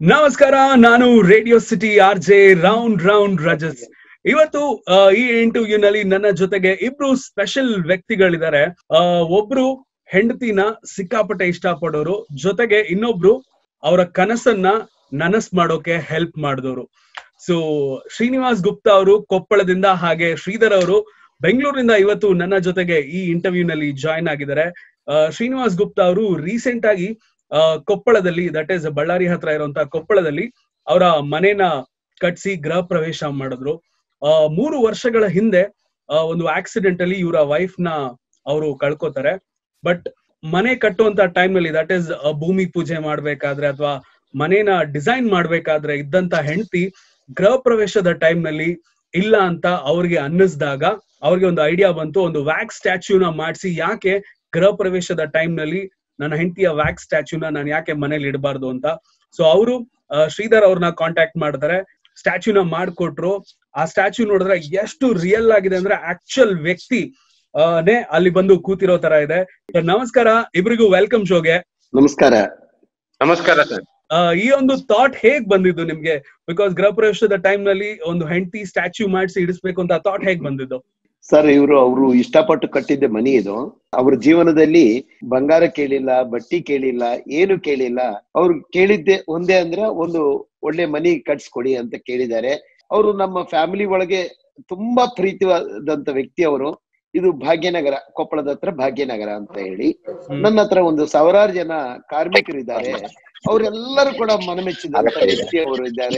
ನಮಸ್ಕಾರ ನಾನು Radio City R J round round ರಜಸ್ ಇವತ್ತು ಆ, ಈ ಇಂಟರ್ವ್ಯೂನಲ್ಲಿ ನನ್ನ ಜೊತೆಗೆ ಇಬ್ರು ಸ್ಪೆಷಲ್ ವ್ಯಕ್ತಿಗಳಿದ್ದಾರೆ ಆ, ಒಬ್ರು ಹೆಂಡತಿನ ಸಿಕ್ಕಾಪಟ್ಟೆ ಇಷ್ಟಪಡೋರು ಜೊತೆಗೆ ಇನ್ನೊಬ್ರು ಅವರ ಕನಸನ್ನ ನನಸ್ ಮಾಡೋಕೆ ಹೆಲ್ಪ್ ಮಾಡಿದವರು ಸೊ ಶ್ರೀನಿವಾಸ್ ಗುಪ್ತಾ ಅವರು ಕೊಪ್ಪಳದಿಂದ ಹಾಗೆ ಶ್ರೀಧರ್ ಅವರು ಬೆಂಗಳೂರಿನಿಂದ ಇವತ್ತು ನನ್ನ ಜೊತೆಗೆ ಈ ಇಂಟರ್ವ್ಯೂ ನಲ್ಲಿ ಜಾಯ್ನ್ ಆಗಿದ್ದಾರೆ ಆ, ಶ್ರೀನಿವಾಸ್ ಗುಪ್ತಾ ಅವರು ರೀಸೆಂಟ್ ಆಗಿ ಆ, ಕೊಪ್ಪಳದಲ್ಲಿ ದಟ್ ಈಸ್ ಬಳ್ಳಾರಿ ಹತ್ರ ಇರುವಂತ ಕೊಪ್ಪಳದಲ್ಲಿ ಅವರ ಮನೇನ ಕಟ್ಸಿ ಗೃಹ ಪ್ರವೇಶ ಮಾಡಿದ್ರು ಆ, ಮೂರು ವರ್ಷಗಳ ಹಿಂದೆ ಆ, ಒಂದು ಆಕ್ಸಿಡೆಂಟ್ ಅಲ್ಲಿ ಇವರ ವೈಫ್ ನ ಅವರು ಕಳ್ಕೊತಾರೆ ಬಟ್ ಮನೆ ಕಟ್ಟುವಂತ ಟೈಮ್ ನಲ್ಲಿ ದಟ್ ಈಸ್ ಭೂಮಿ ಪೂಜೆ ಮಾಡ್ಬೇಕಾದ್ರೆ ಅಥವಾ ಮನೇನ ಡಿಸೈನ್ ಮಾಡ್ಬೇಕಾದ್ರೆ ಇದ್ದಂತ ಹೆಂಡತಿ ಗೃಹ ಪ್ರವೇಶದ ಟೈಮ್ ನಲ್ಲಿ ಇಲ್ಲ ಅಂತ ಅವ್ರಿಗೆ ಅನ್ನಿಸ್ದಾಗ ಅವ್ರಿಗೆ ಒಂದು ಐಡಿಯಾ ಬಂತು ಒಂದು ವ್ಯಾಕ್ಸ್ ಸ್ಟ್ಯಾಚ್ಯೂನ ಮಾಡಿಸಿ ಯಾಕೆ ಗೃಹ ಪ್ರವೇಶದ ಟೈಮ್ ನಲ್ಲಿ ನನ್ನ ಹೆಂಡತಿಯ ವ್ಯಾಕ್ಸ್ ಸ್ಟ್ಯಾಚ್ಯೂನ ನಾನು ಯಾಕೆ ಮನೇಲಿ ಇಡಬಾರ್ದು ಅಂತ ಸೊ ಅವರು ಶ್ರೀಧರ್ ಅವ್ರನ್ನ ಕಾಂಟ್ಯಾಕ್ಟ್ ಮಾಡ್ತಾರೆ ಸ್ಟ್ಯಾಚ್ಯೂನ ಮಾಡ್ಕೊಟ್ರು ಆ ಸ್ಟ್ಯಾಚ್ಯೂ ನೋಡಿದ್ರೆ ಎಷ್ಟು ರಿಯಲ್ ಆಗಿದೆ ಅಂದ್ರೆ ಆಕ್ಚುಯಲ್ ವ್ಯಕ್ತಿ ಆ, ನೇ ಅಲ್ಲಿ ಬಂದು ಕೂತಿರೋ ತರ ಇದೆ So, ನಮಸ್ಕಾರ ಇಬ್ರಿಗೂ ವೆಲ್ಕಮ್ ಶೋಗೆ ನಮಸ್ಕಾರ ನಮಸ್ಕಾರ ಸರ್ ಆ, ಈ ಒಂದು ಥಾಟ್ ಹೇಗ್ ಬಂದಿದ್ದು ನಿಮ್ಗೆ ಬಿಕಾಸ್ ಗೃಹ ಪ್ರವೇಶದ ಟೈಮ್ ನಲ್ಲಿ ಒಂದು ಹೆಂಡತಿ ಸ್ಟ್ಯಾಚ್ಯೂ ಮಾಡಿಸಿ ಇಡಿಸ್ಬೇಕು ಅಂತ ಥಾಟ್ ಹೇಗ್ ಬಂದಿದ್ದು ಸರ್ ಇವರು ಅವರು ಇಷ್ಟಪಟ್ಟು ಕಟ್ಟಿದ್ದ ಮನಿ ಇದು ಅವ್ರ ಜೀವನದಲ್ಲಿ ಬಂಗಾರ ಕೇಳಿಲ್ಲ ಬಟ್ಟಿ ಕೇಳಿಲ್ಲ ಏನು ಕೇಳಿಲ್ಲ ಅವ್ರು ಕೇಳಿದ್ದೆ ಒಂದೇ ಅಂದ್ರೆ ಒಂದು ಒಳ್ಳೆ ಮನಿ ಕಟ್ಸ್ಕೊಡಿ ಅಂತ ಕೇಳಿದ್ದಾರೆ ಅವರು ನಮ್ಮ ಫ್ಯಾಮಿಲಿ ಒಳಗೆ ತುಂಬಾ ಪ್ರೀತಿವಾದಂತ ವ್ಯಕ್ತಿ ಅವರು ಇದು ಭಾಗ್ಯನಗರ ಕೊಪ್ಪಳದ ಹತ್ರ ಭಾಗ್ಯನಗರ ಅಂತ ಹೇಳಿ ನನ್ನ ಹತ್ರ ಒಂದು ಸಾವಿರಾರು ಜನ ಕಾರ್ಮಿಕರಿದ್ದಾರೆ ಅವರೆಲ್ಲರೂ ಕೂಡ ಮನಮೆಚ್ಚಿದಂತ ವ್ಯಕ್ತಿ ಅವರು ಇದ್ದಾರೆ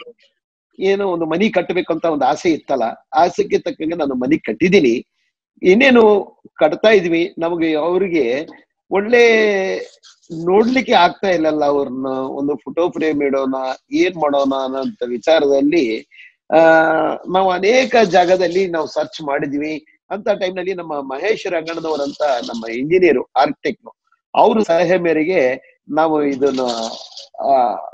ಏನೋ ಒಂದು ಮನಿ ಕಟ್ಟಬೇಕಂತ ಒಂದು ಆಸೆ ಇತ್ತಲ್ಲ ಆಸೆಗೆ ತಕ್ಕಂಗೆ ನಾನು ಮನಿ ಕಟ್ಟಿದ್ದೀನಿ ಇನ್ನೇನು ಕಟ್ತಾ ಇದ್ವಿ ನಮಗೆ ಅವ್ರಿಗೆ ಒಳ್ಳೆ ನೋಡ್ಲಿಕ್ಕೆ ಆಗ್ತಾ ಇಲ್ಲಲ್ಲ ಅವ್ರನ್ನ ಒಂದು ಫೋಟೋ ಫ್ರೇಮ್ ಇಡೋಣ ಏನ್ ಮಾಡೋಣ ಅನ್ನೋಂತ ವಿಚಾರದಲ್ಲಿ ಆ ನಾವು ಅನೇಕ ಜಾಗದಲ್ಲಿ ನಾವು ಸರ್ಚ್ ಮಾಡಿದ್ವಿ ಅಂತ time ನಲ್ಲಿ ನಮ್ಮ ಮಹೇಶ್ ರಂಗಣ್ಣನವರಂತ ನಮ್ಮ ಇಂಜಿನಿಯರ್ ಆರ್ಕಿಟೆಕ್ಟ್ ಅವ್ರ ಸಲಹೆ ಮೇರೆಗೆ ನಾವು ಇದನ್ನ ಆ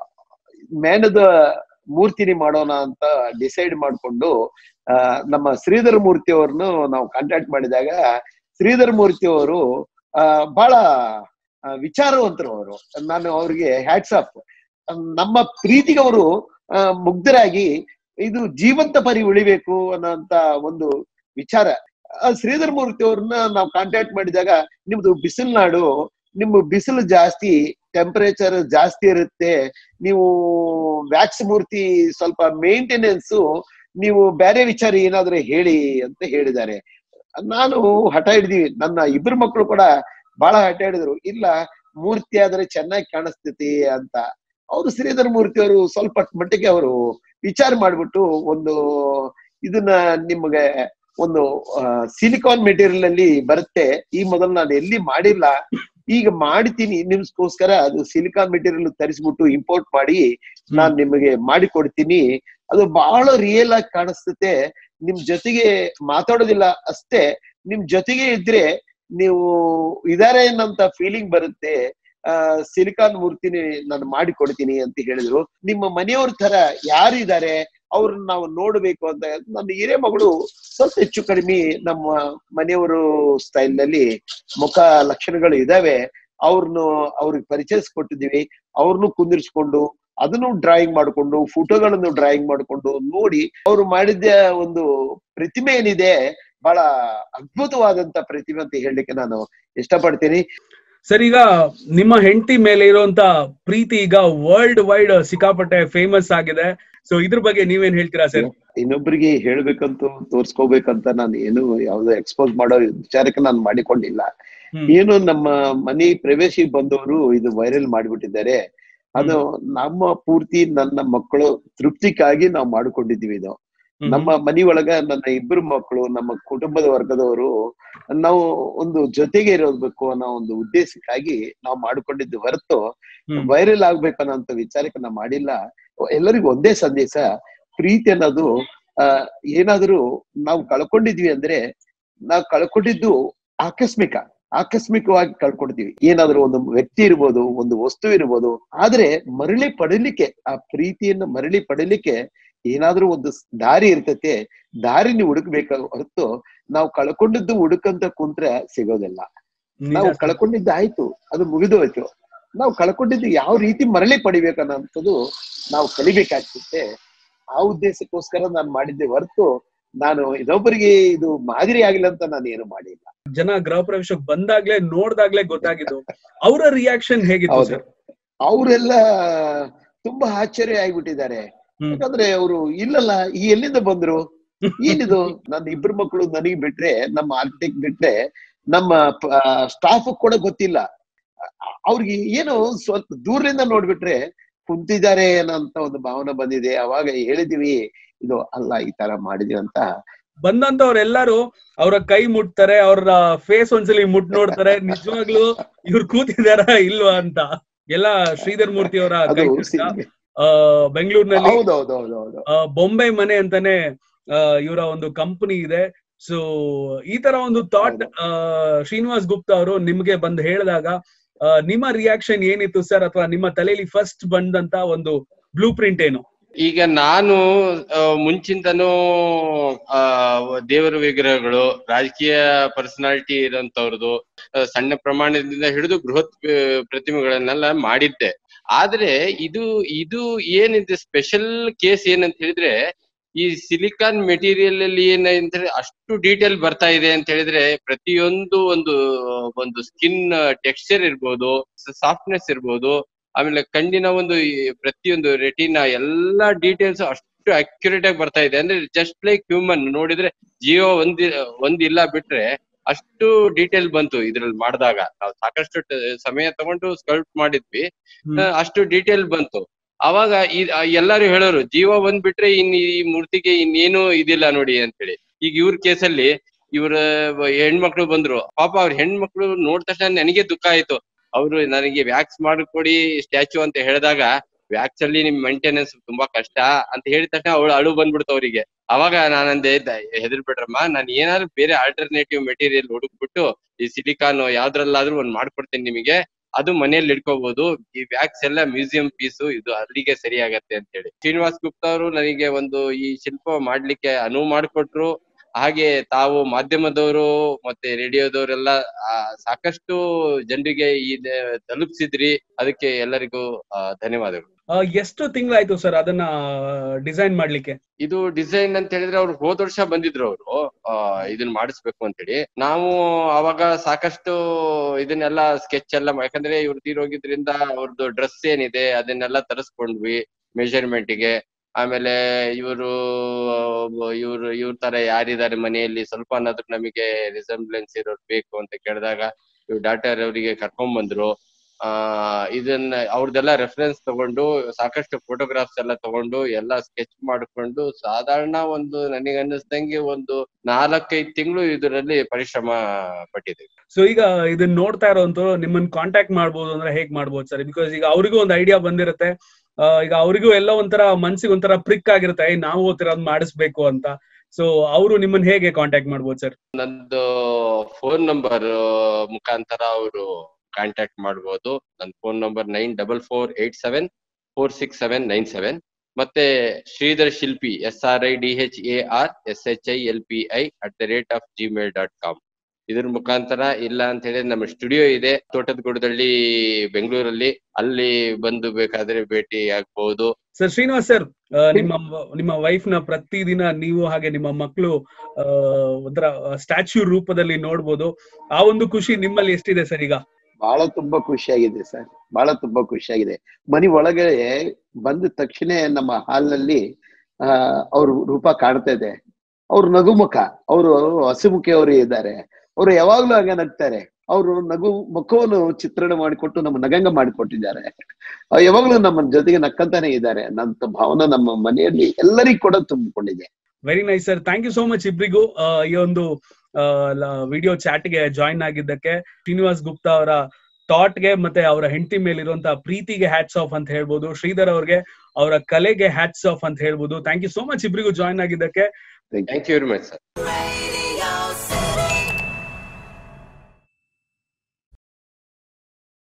ಮೇಣದ ಮೂರ್ತಿನಿ ಮಾಡೋಣ ಅಂತ ಡಿಸೈಡ್ ಮಾಡ್ಕೊಂಡು ಆ ನಮ್ಮ ಶ್ರೀಧರ ಮೂರ್ತಿ ಅವ್ರನ್ನು ನಾವು ಕಾಂಟ್ಯಾಕ್ಟ್ ಮಾಡಿದಾಗ ಶ್ರೀಧರ ಮೂರ್ತಿ ಅವರು ಆ ಬಹಳ ಆ, ವಿಚಾರವಂತರು ಅವರು ನಾನು ಅವ್ರಿಗೆ ಹ್ಯಾಟ್ಸ್ ಆಫ್ ನಮ್ಮ ಪ್ರೀತಿಗೆ ಅವರು ಆ, ಮುಗ್ಧರಾಗಿ ಇದು ಜೀವಂತ ಪರಿ ಉಳಿಬೇಕು ಅನ್ನೋಂತ ಒಂದು ವಿಚಾರ ಆ, ಶ್ರೀಧರ ಮೂರ್ತಿ ಅವ್ರನ್ನ ನಾವು ಕಾಂಟ್ಯಾಕ್ಟ್ ಮಾಡಿದಾಗ ನಿಮ್ದು ಬಿಸಿಲ್ನಾಡು ನಿಮ್ಮ ಬಿಸಿಲು ಜಾಸ್ತಿ ಟೆಂಪರೇಚರ್ ಜಾಸ್ತಿ ಇರುತ್ತೆ ನೀವು ವ್ಯಾಕ್ಸ್ ಮೂರ್ತಿ ಸ್ವಲ್ಪ ಮೇಂಟೆನೆನ್ಸ್ ನೀವು ಬೇರೆ ವಿಚಾರ ಏನಾದ್ರೂ ಹೇಳಿ ಅಂತ ಹೇಳಿದ್ದಾರೆ ನಾನು ಹಠ ಹಿಡಿದೀವಿ ನನ್ನ ಇಬ್ಬರು ಮಕ್ಕಳು ಕೂಡ ಬಹಳ ಹಠ ಹಿಡಿದ್ರು ಇಲ್ಲ ಮೂರ್ತಿ ಆದ್ರೆ ಚೆನ್ನಾಗಿ ಕಾಣಿಸ್ತೈತಿ ಅಂತ ಅವರು ಶ್ರೀಧರ ಮೂರ್ತಿ ಅವರು ಸ್ವಲ್ಪ ಮಟ್ಟಿಗೆ ಅವರು ವಿಚಾರ ಮಾಡ್ಬಿಟ್ಟು ಒಂದು ಇದನ್ನ ನಿಮ್ಗೆ ಒಂದು ಸಿಲಿಕಾನ್ ಮೆಟೀರಿಯಲ್ ಅಲ್ಲಿ ಬರುತ್ತೆ ಈ ಮೊದಲು ನಾನು ಎಲ್ಲಿ ಮಾಡಿಲ್ಲ ಈಗ ಮಾಡ್ತೀನಿ ನಿಮ್ಸ್ಗೋಸ್ಕರ ಅದು ಸಿಲಿಕಾನ್ ಮೆಟೀರಿಯಲ್ ತರಿಸ್ಬಿಟ್ಟು ಇಂಪೋರ್ಟ್ ಮಾಡಿ ನಾನ್ ನಿಮಗೆ ಮಾಡಿ ಕೊಡ್ತೀನಿ ಅದು ಬಹಳ ರಿಯಲ್ ಆಗಿ ಕಾಣಿಸ್ತತೆ ನಿಮ್ ಜೊತೆಗೆ ಮಾತಾಡೋದಿಲ್ಲ ಅಷ್ಟೇ ನಿಮ್ ಜೊತೆಗೆ ಇದ್ರೆ ನೀವು ಇದಾರೆ ಅನ್ನೋಂತ ಫೀಲಿಂಗ್ ಬರುತ್ತೆ ಆ ಸಿಲಿಕಾನ್ ಮೂರ್ತಿನಿ ನಾನು ಮಾಡಿ ಕೊಡ್ತೀನಿ ಅಂತ ಹೇಳಿದ್ರು ನಿಮ್ಮ ಮನೆಯವ್ರ ತರ ಯಾರಿದ್ದಾರೆ ಅವ್ರನ್ನ ನಾವು ನೋಡ್ಬೇಕು ಅಂತ ನನ್ನ ಹಿರೇ ಮಗಳು ಸ್ವಲ್ಪ ಹೆಚ್ಚು ಕಡಿಮೆ ನಮ್ಮ ಮನೆಯವರು ಸ್ಟೈಲ್ ನಲ್ಲಿ ಮುಖ ಲಕ್ಷಣಗಳು ಇದಾವೆ ಅವ್ರನ್ನು ಅವ್ರಿಗೆ ಪರಿಚಯಿಸ್ಕೊಟ್ಟಿದೀವಿ ಅವ್ರನ್ನು ಕುಂದಿರ್ಸ್ಕೊಂಡು ಅದನ್ನು ಡ್ರಾಯಿಂಗ್ ಮಾಡ್ಕೊಂಡು ಫೋಟೋಗಳನ್ನು ಡ್ರಾಯಿಂಗ್ ಮಾಡ್ಕೊಂಡು ನೋಡಿ ಅವ್ರು ಮಾಡಿದ ಒಂದು ಪ್ರತಿಮೆ ಏನಿದೆ ಬಹಳ ಅದ್ಭುತವಾದಂತ ಪ್ರತಿಮೆ ಅಂತ ಹೇಳಲಿಕ್ಕೆ ನಾನು ಇಷ್ಟಪಡ್ತೀನಿ ಸರ್ ಈಗ ನಿಮ್ಮ ಹೆಂಡತಿ ಮೇಲೆ ಇರುವಂತ ಪ್ರೀತಿ ಈಗ ವರ್ಲ್ಡ್ ವೈಡ್ ಸಿಕ್ಕಾಪಟ್ಟೆ ಫೇಮಸ್ ಆಗಿದೆ ಸೊ ಇದ್ರ ಬಗ್ಗೆ ನೀವೇನ್ ಹೇಳ್ತೀರಾ ಸರ್ ಇನ್ನೊಬ್ಬರಿಗೆ ಹೇಳ್ಬೇಕಂತ ತೋರ್ಸ್ಕೋಬೇಕಂತ ನಾನು ಏನು ಯಾವ್ದೋ ಎಕ್ಸ್ಪೋಸ್ ಮಾಡೋ ವಿಚಾರಕ್ಕೆ ನಾನು ಮಾಡಿಕೊಂಡಿಲ್ಲ ಹ್ಮ್. ಏನು ನಮ್ಮ ಮನೆ ಪ್ರವೇಶಿಗೆ ಬಂದವರು ಇದು ವೈರಲ್ ಮಾಡಿಬಿಟ್ಟಿದ್ದಾರೆ ಅದು ನಮ್ಮ ಪೂರ್ತಿ ನನ್ನ ಮಕ್ಕಳು ತೃಪ್ತಿಗಾಗಿ ನಾವು ಮಾಡಿಕೊಂಡಿದ್ದೀವಿ ಇದು ಹ್ಮ್. ನಮ್ಮ ಮನಿ ಒಳಗ ನನ್ನ ಇಬ್ಬರು ಮಕ್ಕಳು ನಮ್ಮ ಕುಟುಂಬದ ವರ್ಗದವರು ನಾವು ಒಂದು ಜೊತೆಗೆ ಇರೋಬೇಕು ಅನ್ನೋ ಒಂದು ಉದ್ದೇಶಕ್ಕಾಗಿ ನಾವು ಮಾಡಿಕೊಂಡಿದ್ದು ಹೊರತು ಹ್ಮ್. ವೈರಲ್ ಆಗ್ಬೇಕು ಅನ್ನೋಂತ ವಿಚಾರಕ್ಕೆ ನಾವು ಮಾಡಿಲ್ಲ ಎಲ್ಲರಿಗೂ ಒಂದೇ ಸಂದೇಶ ಪ್ರೀತಿ ಅನ್ನೋದು ಆ ಏನಾದ್ರೂ ನಾವು ಕಳ್ಕೊಂಡಿದ್ವಿ ಅಂದ್ರೆ ನಾವು ಕಳ್ಕೊಂಡಿದ್ದು ಆಕಸ್ಮಿಕ ಆಕಸ್ಮಿಕವಾಗಿ ಕಳ್ಕೊಡ್ತೀವಿ ಏನಾದ್ರೂ ಒಂದು ವ್ಯಕ್ತಿ ಇರ್ಬೋದು ಒಂದು ವಸ್ತು ಇರ್ಬೋದು ಆದ್ರೆ ಮರಳಿ ಪಡಿಲಿಕ್ಕೆ ಆ ಪ್ರೀತಿಯನ್ನ ಮರಳಿ ಪಡಿಲಿಕ್ಕೆ ಏನಾದ್ರೂ ಒಂದು ಸ್- ದಾರಿ ಇರ್ತತೆ ದಾರಿ ನೀವು ಹುಡುಕ್ಬೇಕ ಹೊರತು ನಾವು ಕಳ್ಕೊಂಡಿದ್ದು ಹುಡುಕಂತ ಕುಂತ್ರೆ ಸಿಗೋದಿಲ್ಲ ನಿಜ ನಾವು sir. ಕಳ್ಕೊಂಡಿದ್ದು ಆಯ್ತು ಅದು ಮುಗಿದು ಹೋಯ್ತು ನಾವು ಕಳ್ಕೊಂಡಿದ್ದು ಯಾವ ರೀತಿ ಮರಳಿ ಪಡಿಬೇಕನ್ನೋಂಥದ್ದು ನಾವು ಕಲಿಬೇಕಾಗ್ತಿತ್ತೆ ಆ ಉದ್ದೇಶಕ್ಕೋಸ್ಕರ ನಾನು ಮಾಡಿದ್ದೆ ಹೊರತು ನಾನು ಇನ್ನೊಬ್ಬರಿಗೆ ಇದು ಮಾದರಿ ಆಗಿಲ್ಲ ಅಂತ ನಾನು ಏನು ಮಾಡಿಲ್ಲ ಜನ ಗೃಹ ಪ್ರವೇಶಕ್ಕೆ ಬಂದಾಗ್ಲೇ ನೋಡ್ದಾಗ್ಲೇ ಗೊತ್ತಾಗಿದ್ದು ಅವರ ರಿಯಾಕ್ಷನ್ ಹೇಗಿತ್ತು ಹೌದು ಸರ್ ಅವರೆಲ್ಲ ತುಂಬಾ ಆಶ್ಚರ್ಯ ಆಗಿಬಿಟ್ಟಿದ್ದಾರೆ ಹ್ಮ್. ಯಾಕಂದ್ರೆ ಅವರು ಇಲ್ಲಲ್ಲ ಈ ಎಲ್ಲಿಂದ ಬಂದ್ರು ಏನಿದು ನನ್ನ ಇಬ್ರು ಮಕ್ಕಳು ನನಗೆ ಬಿಟ್ರೆ ನಮ್ಮ ಆರ್ಕಿಟೆಕ್ಟ್ ಬಿಟ್ರೆ ನಮ್ಮ ಸ್ಟಾಫ್ ಕೂಡ ಗೊತ್ತಿಲ್ಲ ಅ- ಅವ್ರಿಗೆ ಏನು ಸ್ವಲ್ಪ ದೂರದಿಂದ ನೋಡ್ಬಿಟ್ರೆ ಕುಂತಿದ್ದಾರೆ ಅನ್ನೋಂತ ಒಂದು ಭಾವನೆ ಬಂದಿದೆ ಅವಾಗ ಹೇಳಿದೀವಿ ಇದು ಅಲ್ಲ ಈ ತರ ಮಾಡಿದೀವಿ ಅಂತ ಬಂದಂತವ್ರೆಲ್ಲಾರು ಅವರ ಕೈ ಮುಟ್ತಾರೆ ಅವ್ರ ಫೇಸ್ ಒಂದ್ಸಲಿ ಮುಟ್ ನೋಡ್ತಾರೆ ನಿಜವಾಗ್ಲೂ ಇವ್ರು ಕೂತಿದಾರ ಇಲ್ವಾ ಅಂತ ಎಲ್ಲ ಶ್ರೀಧರ್ ಮೂರ್ತಿ ಅವರ ಅದು ಕೈ ಆ ಬೆಂಗಳೂರಿನಲ್ಲಿ ಹೌದೌದೌದೌದು ಆ, ಬೊಂಬೆ ಮನೆ ಅಂತಾನೆ ಇವರ ಒಂದು ಕಂಪನಿ ಇದೆ ಸೊ ಈ ತರ ಒಂದು ಥಾಟ್ ಶ್ರೀನಿವಾಸ್ ಗುಪ್ತಾ ಅವರು ನಿಮ್ಗೆ ಬಂದು ಹೇಳಿದಾಗ ಆ, ನಿಮ್ಮ ರಿಯಾಕ್ಷನ್ ಏನಿತ್ತು ಸರ್ ಅಥವಾ ನಿಮ್ಮ ತಲೆಯಲ್ಲಿ ಫಸ್ಟ್ ಬಂದಂತ ಒಂದು ಬ್ಲೂ ಪ್ರಿಂಟ್ ಏನು ಈಗ ನಾನು ಆ, ಮುಂಚಿಂದನೂ ಆ ದೇವರ ವಿಗ್ರಹಗಳು ರಾಜಕೀಯ ಪರ್ಸನಾಲಿಟಿ ಇರೋಂತವ್ರದ್ದು ಆ, ಸಣ್ಣ ಪ್ರಮಾಣದಿಂದ ಹಿಡಿದು ಬೃಹತ್ ಆ, ಪ್ರತಿಮೆಗಳನ್ನೆಲ್ಲ ಮಾಡಿದ್ದೆ ಆದ್ರೆ ಇದು ಇದು ಏನಿದೆ ಸ್ಪೆಷಲ್ ಕೇಸ್ ಏನಂತ ಹೇಳಿದ್ರೆ ಈ ಸಿಲಿಕಾನ್ ಮೆಟೀರಿಯಲ್ ಅಲ್ಲಿ ಏನಂತ ಹೇಳಿ ಅಷ್ಟು ಡೀಟೇಲ್ ಬರ್ತಾ ಇದೆ ಅಂತ ಹೇಳಿದ್ರೆ ಪ್ರತಿಯೊಂದು ಒಂದು ಒಂದು ಸ್ಕಿನ್ ಟೆಕ್ಸ್ಚರ್ ಇರ್ಬೋದು ಸಾಫ್ಟ್ನೆಸ್ ಇರ್ಬೋದು ಆಮೇಲೆ ಕಣ್ಣಿನ ಒಂದು ಈ ಪ್ರತಿಯೊಂದು ರೆಟಿನಾ ಎಲ್ಲಾ ಡೀಟೇಲ್ಸ್ ಅಷ್ಟು ಅಕ್ಯುರೇಟ್ ಆಗಿ ಬರ್ತಾ ಇದೆ ಅಂದ್ರೆ ಜಸ್ಟ್ ಲೈಕ್ ಹ್ಯೂಮನ್ ನೋಡಿದ್ರೆ ಜಿಯೋ ಒಂದ್ ಒಂದಿಲ್ಲ ಬಿಟ್ರೆ ಅಷ್ಟು ಡೀಟೇಲ್ ಬಂತು ಇದ್ರಲ್ಲಿ ಮಾಡಿದಾಗ ನಾವು ಸಾಕಷ್ಟು ಟ- ಸಮಯ ತಗೊಂಡು ಸ್ಕಲ್ಪ್ ಮಾಡಿದ್ವಿ ಹ್ಮ್. ಆ, ಅಷ್ಟು ಡೀಟೇಲ್ ಬಂತು ಅವಾಗ ಈ ಆ, ಎಲ್ಲರೂ ಹೇಳೋರು ಜೀವ ಒಂದ್ ಬಿಟ್ರೆ ಇನ್ ಈ ಮೂರ್ತಿಗೆ ಇನ್ನೇನು ಇದಿಲ್ಲ ನೋಡಿ ಅಂತ ಹೇಳಿ ಈಗ ಇವ್ರ ಕೇಸಲ್ಲಿ ಇವ್ರ ಹೆಣ್ಮಕ್ಳು ಬಂದ್ರು ಪಾಪ ಅವ್ರ ಹೆಣ್ಮಕ್ಳು ನೋಡಿದ ತಕ್ಷಣ ನನಗೆ ದುಃಖ ಆಯ್ತು ಅವರು ನನಗೆ ವ್ಯಾಕ್ಸ್ ಮಾಡಿಕೊಡಿ ಸ್ಟ್ಯಾಚು ಅಂತ ಹೇಳಿದಾಗ ವ್ಯಾಕ್ಸ್ ಅಲ್ಲಿ ನಿಮ್ ಮೇಂಟೆನೆನ್ಸ್ ತುಂಬಾ ಕಷ್ಟ ಅಂತ ಹೇಳಿದ ತಕ್ಷಣ ಅವಳು ಅಳು ಬಂದ್ಬಿಡ್ತು ಅವರಿಗೆ ಅವಾಗ ನಾನಂದೆ ಹೆದರ್ಬಿಡ್ರಮ್ಮ ನಾನು ಏನಾದ್ರು ಬೇರೆ ಆಲ್ಟರ್ನೇಟಿವ್ ಮೆಟೀರಿಯಲ್ ಹುಡುಕ್ಬಿಟ್ಟು ಈ ಸಿಲಿಕಾನ್ ಯಾವ್ದ್ರಲ್ಲಾದ್ರೂ ಒಂದ್ ಮಾಡ್ಕೊಡ್ತೀನಿ ನಿಮಗೆ ಅದು ಮನೆಯಲ್ಲಿ ಇಟ್ಕೋಬಹುದು ಈ ವ್ಯಾಕ್ಸ್ ಎಲ್ಲ ಮ್ಯೂಸಿಯಂ ಪೀಸು ಇದು ಅಲ್ಲಿಗೆ ಸರಿ ಆಗತ್ತೆ ಅಂತ ಹೇಳಿ ಶ್ರೀನಿವಾಸ್ ಗುಪ್ತಾ ಅವರು ನನಗೆ ಒಂದು ಈ ಶಿಲ್ಪ ಮಾಡ್ಲಿಕ್ಕೆ ಅನುವು ಮಾಡಿಕೊಟ್ರು ಹಾಗೆ ತಾವು ಮಾಧ್ಯಮದವರು ಮತ್ತೆ ರೇಡಿಯೋದವರೆಲ್ಲ ಆ, ಸಾಕಷ್ಟು ಜನರಿಗೆ ಇದ ತಲುಪಿಸಿದ್ರಿ ಅದಕ್ಕೆ ಎಲ್ಲರಿಗೂ ಆ, ಧನ್ಯವಾದಗಳು ಆ, ಎಷ್ಟು ತಿಂಗಳಾಯ್ತು ಸರ್ ಅದನ್ನ ಡಿಸೈನ್ ಮಾಡ್ಲಿಕ್ಕೆ ಇದು ಡಿಸೈನ್ ಅಂತ ಹೇಳಿದ್ರೆ ಅವ್ರು ಹೋದ ವರ್ಷ ಬಂದಿದ್ರು ಅವರು ಇದನ್ನ ಮಾಡಿಸ್ಬೇಕು ಅಂತ ಹೇಳಿ ನಾವು ಅವಾಗ ಸಾಕಷ್ಟು ಇದನ್ನೆಲ್ಲ ಸ್ಕೆಚ್ ಎಲ್ಲ ಮಾ- ಯಾಕಂದ್ರೆ ಇವ್ರು ತೀರೋಗಿದ್ರಿಂದ ಅವ್ರದ್ದು ಡ್ರೆಸ್ ಏನಿದೆ ಅದನ್ನೆಲ್ಲ ತರಿಸ್ಕೊಂಡ್ವಿ ಮೆಜರ್ಮೆಂಟ್ ಗೆ ಆಮೇಲೆ ಇವರು ಇವ್ರು ಇವ್ರ ತರ ಯಾರಿದ್ದಾರೆ ಮನೆಯಲ್ಲಿ ಸ್ವಲ್ಪ ಅನ್ನೋದಕ್ಕೆ ನಮಗೆ ರಿಸೆಂಬ್ಲೆನ್ಸ್ ಇರೋರು ಬೇಕು ಅಂತ ಕೇಳಿದಾಗ ಇವ್ರ ಡಾಕ್ಟರ್ ಅವರಿಗೆ ಕರ್ಕೊಂಡ್ ಬಂದ್ರು ಆ ಇದನ್ನ ಅವ್ರದ್ದೆಲ್ಲ ರೆಫರೆನ್ಸ್ ತಗೊಂಡು ಸಾಕಷ್ಟು ಫೋಟೋಗ್ರಾಫ್ಸ್ ಎಲ್ಲ ತಗೊಂಡು ಎಲ್ಲ ಸ್ಕೆಚ್ ಮಾಡ್ಕೊಂಡು ಸಾಧಾರಣ ಒಂದು ನನಗೆ ಅನ್ನಿಸ್ದಂಗೆ ಒಂದು ನಾಲ್ಕೈದು ತಿಂಗಳು ಇದರಲ್ಲಿ ಪರಿಶ್ರಮ ಪಟ್ಟಿದೆ ಸೊ ಈಗ ಇದನ್ನ ನೋಡ್ತಾ ಇರೋಂಥವ್ರು ನಿಮ್ಮನ್ನ ಕಾಂಟ್ಯಾಕ್ಟ್ ಮಾಡ್ಬೋದು ಅಂದ್ರೆ ಹೇಗ್ ಮಾಡ್ಬೋದು ಸರ್ ಬಿಕಾಸ್ ಈಗ ಅವರಿಗೂ ಒಂದು ಐಡಿಯಾ ಬಂದಿರುತ್ತೆ ಆ, ಈಗ ಅವರಿಗೂ ಎಲ್ಲ ಒಂಥರ ಮನ್ಸಿಗೆ ಒಂಥರ ಪ್ರಿಕ್ ಆಗಿರುತ್ತೆ ಏ, ನಾವು ಓದ್ತಿರೋದ್ ಮಾಡಿಸ್ಬೇಕು ಅಂತ ಸೊ ಅವರು ನಿಮ್ಮನ್ನ ಹೇಗೆ ಕಾಂಟ್ಯಾಕ್ಟ್ ಮಾಡ್ಬೋದು ಸರ್ ನಂದು ಫೋನ್ ನಂಬರ್ ಮುಖಾಂತರ ಅವರು ಕಾಂಟ್ಯಾಕ್ಟ್ ಮಾಡ್ಬೋದು ನನ್ನ phone number nine double four eight seven four six seven nine seven ಮತ್ತೆ Shridhar Shilpi S R I D H A R S H I L P I at the rate of Gmail dot com ಇದ್ರ ಮುಖಾಂತರ ಇಲ್ಲ ಅಂತ ಹೇಳಿದ್ರೆ ನಮ್ಮ studio ಇದೆ ತೋಟದಗುಡದಲ್ಲಿ ಬೆಂಗಳೂರಲ್ಲಿ ಅಲ್ಲಿ ಬಂದು ಬೇಕಾದ್ರೆ ಭೇಟಿ ಆಗ್ಬಹುದು ಸರ್ ಶ್ರೀನಿವಾಸ್ ಸರ್ ನಿಮ್ಮ ನಿಮ್ಮ ವೈಫ್ ನ ಪ್ರತಿದಿನ ನೀವು ಹಾಗೆ ನಿಮ್ಮ ಮಕ್ಕಳು ಆ ಒಂಥರ ಸ್ಟ್ಯಾಚ್ಯೂ ರೂಪದಲ್ಲಿ ನೋಡ್ಬೋದು ಆ ಒಂದು ಖುಷಿ ನಿಮ್ಮಲ್ಲಿ ಎಷ್ಟಿದೆ ಸರ್ ಈಗ ಬಹಳ ತುಂಬಾ ಖುಷಿಯಾಗಿದೆ ಸರ್ ಬಹಳ ತುಂಬಾ ಖುಷಿಯಾಗಿದೆ ಮನೆ ಒಳಗಡೆ ಬಂದ ತಕ್ಷಣ ನಮ್ಮ ಹಾಲ್ನಲ್ಲಿ ಆ ಅವ್ರ ರೂಪ ಕಾಣ್ತಾ ಇದೆ ಅವ್ರ ನಗುಮುಖ ಅವರು ಹಸಿಮುಖಿಯವರು ಇದ್ದಾರೆ ಅವರು ಯಾವಾಗ್ಲೂ ಹಾಗೆ ನಗ್ತಾರೆ ಅವರು ನಗು ಮುಖವನ್ನು ಚಿತ್ರಣ ಮಾಡಿಕೊಟ್ಟು ನಮ್ಮ ನಗಂಗ ಮಾಡಿಕೊಟ್ಟಿದ್ದಾರೆ ಅವ್ರು ಯಾವಾಗ್ಲೂ ನಮ್ಮ ಜೊತೆಗೆ ನಕ್ಕಂತಾನೆ ಇದ್ದಾರೆ ನನ್ನ ಭಾವನೆ ನಮ್ಮ ಮನೆಯಲ್ಲಿ ಎಲ್ಲರಿಗೂ ಕೂಡ ತುಂಬಿಕೊಂಡಿದೆ very nice sir thank you so much ಇಬ್ರಿಗೂ ಆ, ಈ ಒಂದು ವಿಡಿಯೋ ಗೆ ಜಾಯಿನ್ ಆಗಿದ್ದಕ್ಕೆ ಶ್ರೀನಿವಾಸ್ ಗುಪ್ತಾ ಅವರ ಥಾಟ್ ಗೆ ಮತ್ತೆ ಅವರ ಹೆಂಡತಿ ಮೇಲಿರುವಂತಹ ಪ್ರೀತಿಗೆ ಹ್ಯಾಟ್ಸ್ ಆಫ್ ಅಂತ ಹೇಳ್ಬೋದು ಶ್ರೀಧರ್ ಅವ್ರಿಗೆ ಅವರ ಕಲೆಗೆ ಹ್ಯಾಟ್ಸ್ ಆಫ್ ಅಂತ ಹೇಳ್ಬೋದು ಥ್ಯಾಂಕ್ ಯು ಸೋ ಮಚ್ ಇಬ್ರಿಗೂ ಜಾಯಿನ್ ಆಗಿದ್ದಕ್ಕೆ thank you thank you very much sir Radio